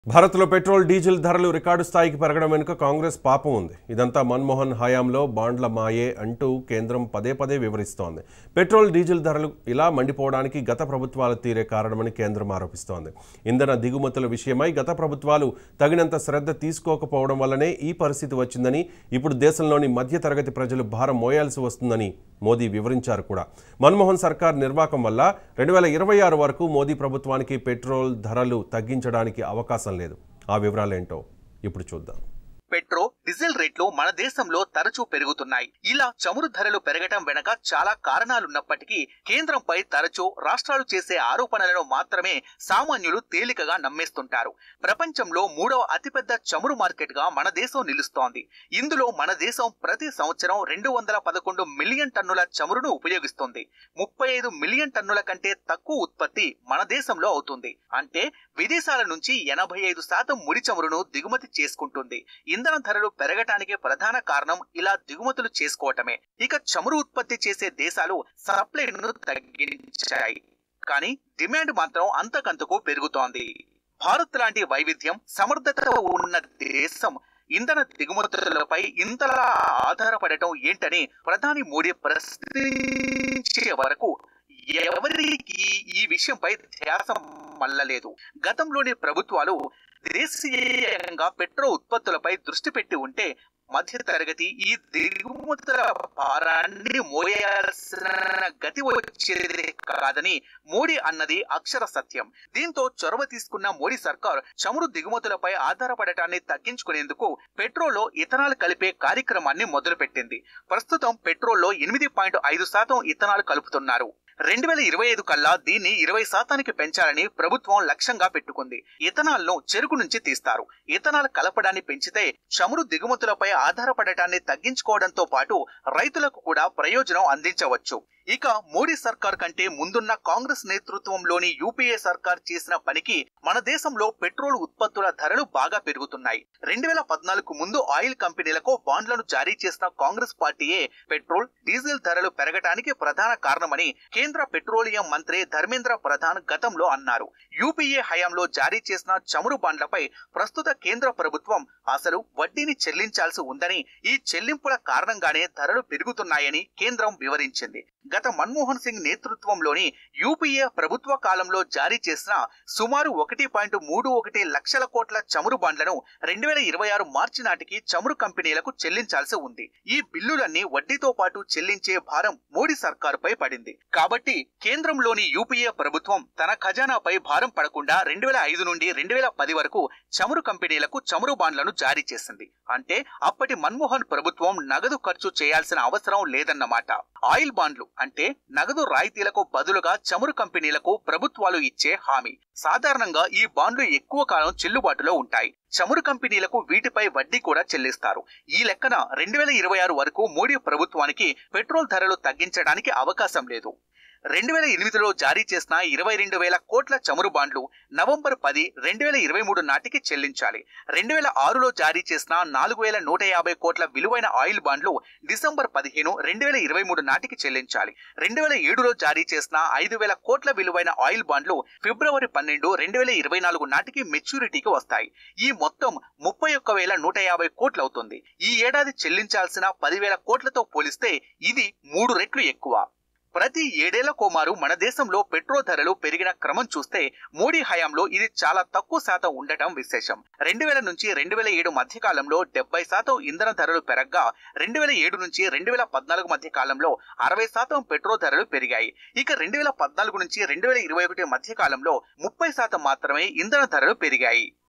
భారత్లో petrol diesel ధరలు record స్థాయికి పెరగడం వెనుక కాంగ్రెస్ పాపం ఉంది ఇదంతా మన్మోహన్ హయాంలో బాండ్ల మాయే అంటూ కేంద్రం పదే పదే వివరిస్తోంది పెట్రోల్ డీజిల్ ధరలు ఇలా మండిపోవడానికి గత ప్రభుత్వాల తీరే కారణమని కేంద్రం ఆరోపిస్తోంది ఇంధన దిగుమతుల విషయమై గత ప్రభుత్వాలు తగినంత శ్రద్ధ తీసుకోకపోవడం వల్లనే ఈ పరిస్థితి వచ్చిందని ఇప్పుడు దేశంలోని మధ్యతరగతి ప్రజలు భారం మోయాల్సి వస్తుందని మోదీ వివరించారు కూడా మన్మోహన్ సర్కార్ నిర్వాకం వల్ల రెండు వేల ఇరవై ఆరు వరకు మోదీ ప్రభుత్వానికి పెట్రోల్ ధరలు తగ్గించడానికి అవకాశం లేదు ఆ వివరాలేంటో ఇప్పుడు చూద్దాం పెట్రో డీజిల్ రేట్లు మన దేశంలో తరచూ పెరుగుతున్నాయి ఇలా చమురు ధరలు పెరగటం వెనక చాలా కారణాలున్నప్పటికీ కేంద్రంపై తరచూ రాష్ట్రాలు చేసే ఆరోపణలను మాత్రమే సామాన్యులు తేలికగా నమ్మేస్తుంటారు ప్రపంచంలో మూడవ అతిపెద్ద చమురు మార్కెట్ గా మన దేశం నిలుస్తోంది ఇందులో మన దేశం ప్రతి సంవత్సరం రెండు వందల పదకొండు మిలియన్ టన్నుల చమురును ఉపయోగిస్తుంది ముప్పై ఐదు మిలియన్ టన్నుల కంటే తక్కువ ఉత్పత్తి మన దేశంలో అవుతుంది అంటే విదేశాల నుంచి ఎనభై ఐదు శాతం ముడి చమురును దిగుమతి చేసుకుంటుంది ఇంధన ధరలు పెరగటానికి ప్రధాన కారణం ఇలా దిగుమతులు చేసుకోవటమే ఇక చమురు ఉత్పత్తి చేసే దేశాలు సప్లైను తగ్గించాయి కానీ డిమాండ్ మాత్రం అంతకంతకు పెరుగుతోంది భారత్ లాంటి వైవిధ్యం సమర్థత ఉన్న దేశం ఇంధన దిగుమతులపై ఇంతలా ఆధారపడటం ఏంటని ప్రధాని మోడీ ప్రశ్నించే వరకు ఎవరికి ఈ విషయంపై ధ్యాస మల్లలేదు గతంలోని ప్రభుత్వాలు దేశీయంగా పెట్రో ఉత్పత్తులపై దృష్టి పెట్టి ఉంటే మధ్య తరగతి ఈ దిగుమతుల భారాన్ని మోయాల్సిన గతి వచ్చేది కాదని మోడీ అన్నది అక్షర సత్యం దీంతో చొరవ తీసుకున్న మోడీ సర్కార్ చమురు దిగుమతులపై ఆధారపడటాన్ని తగ్గించుకునేందుకు పెట్రోల్లో ఇథనాల్ కలిపే కార్యక్రమాన్ని మొదలుపెట్టింది ప్రస్తుతం పెట్రోల్లో ఎనిమిది పాయింట్ ఐదు శాతం ఇథనాల్ కలుపుతున్నారు రెండు వేల ఇరవై ఐదు కల్లా దీన్ని ఇరవై శాతానికి పెంచాలని ప్రభుత్వం లక్ష్యంగా పెట్టుకుంది ఇథనాల్ ను చెరుకు నుంచి తీస్తారు ఇథనాల్ కలపడాన్ని పెంచితే చమురు దిగుమతులపై ఆధారపడటాన్ని తగ్గించుకోవడంతో పాటు రైతులకు కూడా ప్రయోజనం అందించవచ్చు ఇక మోడీ సర్కార్ కంటే ముందున్న కాంగ్రెస్ నేతృత్వంలోని యూపీఏ సర్కార్ చేసిన పనికి మన దేశంలో పెట్రోల్ ఉత్పత్తుల ధరలు బాగా పెరుగుతున్నాయి రెండు వేల పద్నాలుగు ముందు ఆయిల్ కంపెనీలకు బాండ్లను జారీ చేసిన కాంగ్రెస్ పార్టీయే పెట్రోల్ డీజిల్ ధరలు పెరగటానికి ప్రధాన కారణమని కేంద్ర పెట్రోలియం మంత్రి ధర్మేంద్ర ప్రధాన్ గతంలో అన్నారు యూపీఏ హయాంలో జారీ చేసిన చమురు బాండ్లపై ప్రస్తుత కేంద్ర ప్రభుత్వం అసలు వడ్డీని చెల్లించాల్సి ఉందని ఈ చెల్లింపుల కారణంగానే ధరలు పెరుగుతున్నాయని కేంద్రం వివరించింది గత మన్మోహన్ సింగ్ నేతృత్వంలోని యూపీఏ ప్రభుత్వ కాలంలో జారీ చేసిన సుమారు ఒకటి పాయింట్ మూడు ఒకటి లక్షల కోట్ల చమురు బాండ్లను రెండు వేల ఇరవై ఆరు మార్చి నాటికి చమురు కంపెనీలకు చెల్లించాల్సి ఉంది ఈ బిల్లులన్నీ వడ్డీతో పాటు చెల్లించే భారం మోడీ సర్కారుపై పడింది కాబట్టి కేంద్రంలోని యూపీఏ ప్రభుత్వం తన ఖజానాపై భారం పడకుండా రెండు వేల ఐదు నుండి రెండు వేల పది వరకు చమురు కంపెనీలకు చమురు బాండ్లను జారీ చేసింది అంటే అప్పటి మన్మోహన్ ప్రభుత్వం నగదు ఖర్చు చేయాల్సిన అవసరం లేదన్నమాట ఆయిల్ బాండ్లు అంటే నగదు రాయితీలకు బదులుగా చమురు కంపెనీలకు ప్రభుత్వాలు ఇచ్చే హామీ సాధారణంగా ఈ బాండ్లు ఎక్కువ కాలం చెల్లుబాటులో ఉంటాయి చమురు కంపెనీలకు వీటిపై వడ్డీ కూడా చెల్లిస్తారు ఈ లెక్కన రెండు వేల ఇరవై ఆరు వరకు మోడీ ప్రభుత్వానికి పెట్రోల్ ధరలు తగ్గించడానికి అవకాశం లేదు రెండు వేల ఎనిమిదిలో జారీ చేసిన ఇరవై రెండు వేల కోట్ల చమురు బాండ్లు నవంబర్ పది రెండు వేల ఇరవై మూడు నాటికి చెల్లించాలి రెండు వేల ఆరులో జారీ చేసిన నాలుగు వేల నూట యాభై కోట్ల విలువైన ఆయిల్ బాండ్లు డిసెంబర్ పదిహేను రెండు వేల ఇరవై మూడు నాటికి చెల్లించాలి రెండు వేల ఏడులో జారీ చేసిన ఐదు వేల కోట్ల విలువైన ఆయిల్ బాండ్లు ఫిబ్రవరి పన్నెండు రెండు వేల ఇరవై నాలుగు నాటికి మెచ్యూరిటీకి వస్తాయి ఈ మొత్తం ముప్పై ఒక్క వేల నూట యాభై కోట్లు అవుతుంది ఈ ఏడాది చెల్లించాల్సిన పదివేల కోట్లతో పోలిస్తే ఇది మూడు రెట్లు ఎక్కువ ప్రతి ఏడేళ్ల కోమారు మన దేశంలో పెట్రోల్ ధరలు పెరిగిన క్రమం చూస్తే మోడీ హయాంలో ఇది చాలా తక్కువ శాతం ఉండటం విశేషం రెండు వేల నుంచి రెండు వేల ఏడు మధ్య కాలంలో డెబ్బై శాతం ఇంధన ధరలు పెరగ్గా రెండు వేల ఏడు నుంచి రెండు వేల పద్నాలుగు మధ్య కాలంలో అరవై శాతం పెట్రోల్ ధరలు పెరిగాయి ఇక రెండు వేల పద్నాలుగు నుంచి రెండు వేల ఇరవై ఒకటి మధ్య కాలంలో ముప్పై శాతం మాత్రమే ఇంధన ధరలు పెరిగాయి